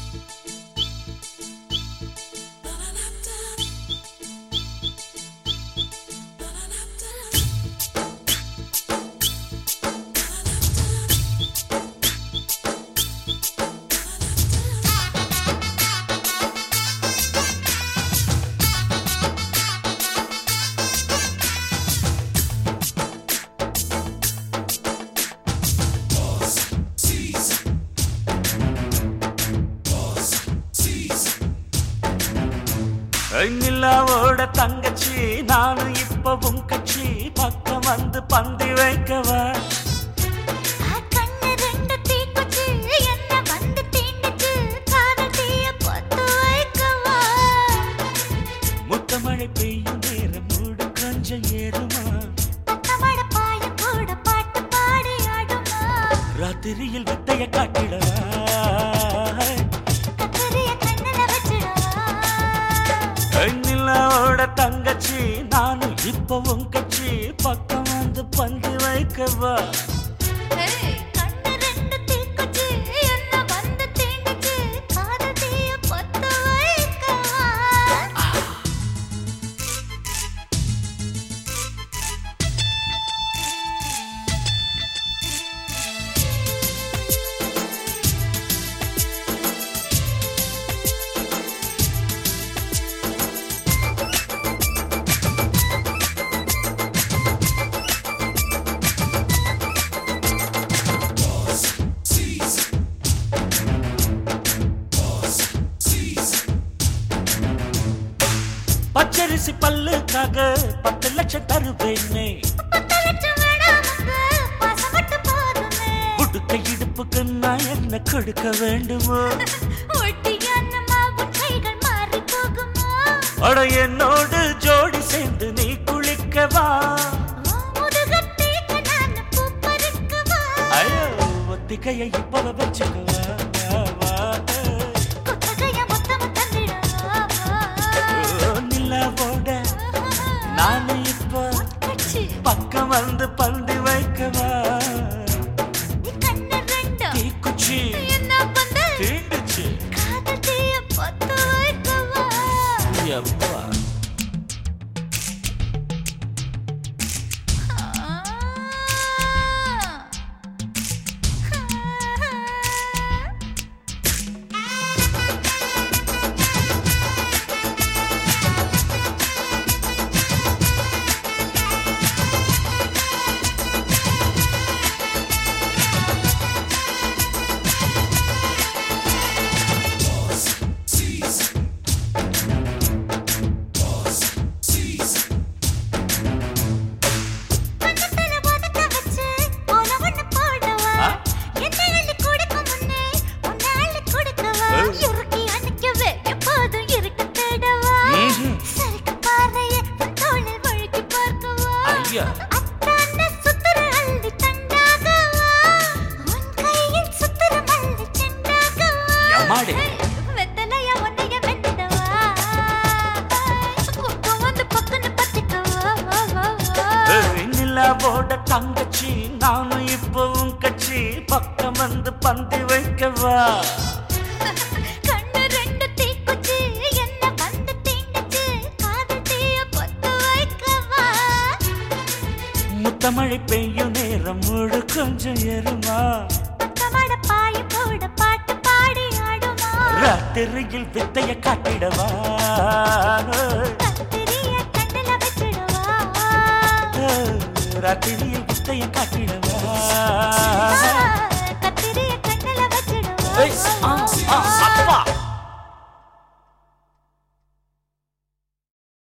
நிலாவோட தங்கச்சி நானும் இப்ப உன் கட்சி பக்கம் வந்து பந்தி வைக்கவா கண்ணு ரெண்டு தீக்குச்சி என்ன வந்து தீண்டுச்சு காதல் தீய பத்து வைக்கவா முத்தமழை பெய்யும் நேரம் மூடு கொஞ்சம் ஏறுமா பத்தமட பாய கூட பாட்டு பாடி ஆடுமா ராத்திரியில் வித்தைய காட்டிடவா கத்தரிய கண்ணுல வச்சிடவா நிலாவோட தங்கச்சி நானும் இப்ப உன் கட்சி பக்கம் வந்து பந்தி வைக்கவா கண்ணு ரெண்டு தீக்குச்சி என்ன வந்து தீண்டுச்சு காதல் தீய பத்து வைக்கவா பச்சரிசி பல்லுக்காக பத்து லட்சம் தருவேனே பத்து லட்சம் வேணாமுங்க பாசப்பட்டு போதுமே உடுக்க இடுப்புக்கு நான் என்ன கொடுக்க வேண்டுமோ ஒட்டியான மாவும் கைகள் மாறி போகுமா அட என்னோடு ஜோடி சேர்ந்து நீ குளிக்கவா முதுகத்தேக்க நான் பூ பறிக்கவா ஐயோ ஒத்திகையை இப்ப வச்சுக்கவா வா, வா. குத்தகைய மொத்தம் தந்திடவா ஓ, நிலாவோட நானு இப்ப கட்சி பக்கம் வந்து பந்தி வைக்கவா நீ கண்ணு ரெண்டும் தீக்குச்சி என்ன பண்ண தீண்டுச்சு காதல் தீய பத்து வைக்கவா எப்பா கண்ணத்துல ஒதுக்க வச்சு போல ஒண்ணு போடவா ஆ? என்ன அள்ளி கொடுக்க முன்னே உன்னை அள்ளி கொடுக்கவா ஏய். இறுக்கி அணைக்கவே எப்போதும் இருக்க தேடவா ம்ஹும். சரிக்கு பாறைய உன் தோளில் வழுக்கி பார்க்கவா ஐயா. அத்தான சுத்துற அள்ளி தண்டாகவா உன் கையில் சுத்துற மல்லி செண்டாகவா எம்மாடி. வெத்தலையா உன்னைய வெட்டிடவா பக்கம் வந்து பக்கன்னு பத்திக்கவா வா வா வா ஏய், நிலாவோட தங்கச்சி நானும் இப்போ உன் கட்சி பக்கம் வந்து பந்தி வைக்கவா கண்ணு ரெண்டு தீக்குச்சி என்ன வந்து தீண்டுச்சு காதல் தீய பத்து வைக்கவா முத்தமழை பெய்யும் நேரம் முழு கொஞ்சம் ஏறுமா பக்கமட பாய போட பாட்டு பாடி ஆடுமா ராத்திரியில் வித்தைய காட்டிடவா கத்திரிய கண்ணுல வச்சிடவா ராத்திரியில் வித்தைய காட்டிடவா கத்திரிய கண்ணுல வச்சிடவா ஏய், ஆ